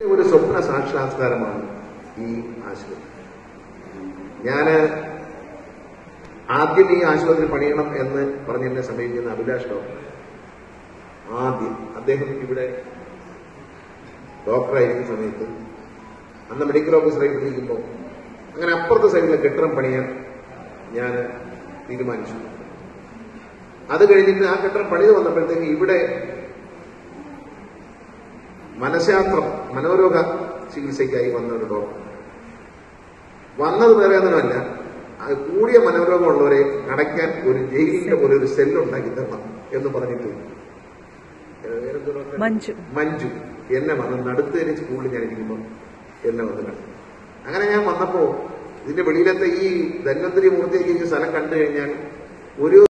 ഒരു സ്വപ്ന സാക്ഷാത്കാരമാണ് ഈ ആശുപത്രി ഞാന് ആദ്യം ഈ ആശുപത്രി പണിയണം എന്ന് പറഞ്ഞ് എന്നെ സമീപിക്കുന്ന അഭിലാഷ് ഡോക്ടർ ആദ്യം അദ്ദേഹം ഇവിടെ ഡോക്ടറായിരിക്കുന്ന സമയത്ത് അന്ന് മെഡിക്കൽ ഓഫീസറായി ഇരിക്കുമ്പോൾ അങ്ങനെ അപ്പുറത്തെ സൈഡിലെ കെട്ടിടം പണിയാൻ ഞാൻ തീരുമാനിച്ചു അത് കഴിഞ്ഞിട്ട് ആ കെട്ടിടം പണിത് വന്നപ്പോഴത്തേക്ക് ഇവിടെ മനഃശാസ്ത്രം മനോരോഗ ചികിത്സയ്ക്കായി വന്ന ഒരു ഡോക്ടർ വന്നത് വേറെ ഒന്നുമല്ല അത് കൂടിയ മനോരോഗമുള്ളവരെ അടയ്ക്കാൻ ഒരു ജയിലിന്റെ പോലെ ഒരു സെല്ല് ഉണ്ടാക്കി തരണം എന്ന് പറഞ്ഞിട്ട് പേരെന്ത് ഡോക്ടർ? മഞ്ജു മഞ്ജു എന്നെ വന്ന് നടുത്തേരി സ്കൂളിൽ ഞാൻ ഇരിക്കുമ്പോൾ എന്നെ വന്ന് കണ്ടു അങ്ങനെ ഞാൻ വന്നപ്പോ ഇതിന്റെ വെളിയിലത്തെ ഈ ധന്വന്തരി മൂർത്തിയൊക്കെ ഈ സ്ഥലം കണ്ടു കഴിഞ്ഞാൽ ഒരു